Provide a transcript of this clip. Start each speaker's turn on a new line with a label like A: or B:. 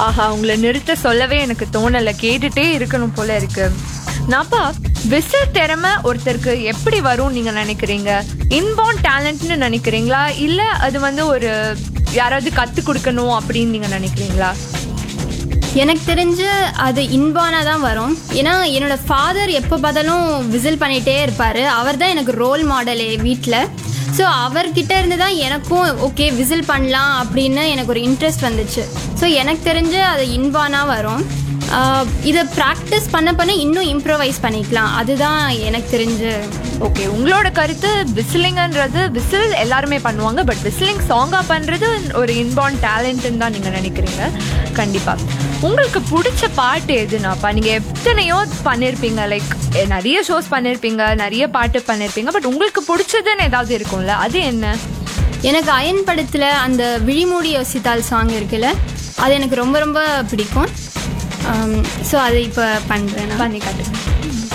A: ஆஹா உங்களை நிறுத்த சொல்லவே எனக்கு தோணல கேட்டுட்டே இருக்கணும் போல இருக்கு நாப்பா விசில் திறமை ஒருத்தருக்கு எப்படி வரும் நீங்க நினைக்கிறீங்க இன்பார்ன் டேலண்ட்னு நினைக்கிறீங்களா இல்ல அது வந்து ஒரு யாராவது கத்து கொடுக்கணும் அப்படின்னு நீங்க நினைக்கிறீங்களா
B: எனக்கு தெரிஞ்சு அது இன்பானாக தான் வரும் ஏன்னா என்னோட ஃபாதர் எப்போ பார்த்தாலும் விசில் பண்ணிகிட்டே இருப்பார் அவர் தான் எனக்கு ரோல் மாடலே வீட்டில் ஸோ அவர்கிட்ட இருந்து தான் எனக்கும் ஓகே விசில் பண்ணலாம் அப்படின்னு எனக்கு ஒரு இன்ட்ரெஸ்ட் வந்துச்சு ஸோ எனக்கு தெரிஞ்சு அது இன்பானாக வரும் ஆஹ் இதை ப்ராக்டிஸ் பண்ண பண்ண இன்னும் இம்ப்ரவைஸ் பண்ணிக்கலாம் அதுதான் எனக்கு தெரிஞ்சு
A: ஓகே உங்களோட கருத்து விசிலிங்கன்றது விசில் எல்லாருமே பண்ணுவாங்க பட் விசிலிங் சாங்கா பண்றது ஒரு இன்பார்ன் டேலண்ட்னு தான் நீங்க நினைக்கிறீங்க கண்டிப்பா உங்களுக்கு பிடிச்ச பாட்டு எதுனாப்பா நீங்க எத்தனையோ பண்ணிருப்பீங்க லைக் நிறைய ஷோஸ் பண்ணிருப்பீங்க நிறைய பாட்டு பண்ணிருப்பீங்க பட் உங்களுக்கு பிடிச்சதுன்னு ஏதாவது இருக்கும்ல அது என்ன
B: எனக்கு அயன் படத்தில் அந்த விழிமூடி யோசித்தால் சாங் இருக்குல்ல அது எனக்கு ரொம்ப ரொம்ப பிடிக்கும் ஸோ அதை இப்போ பண்ணுறேன் நான்
A: பண்ணி காட்டுங்க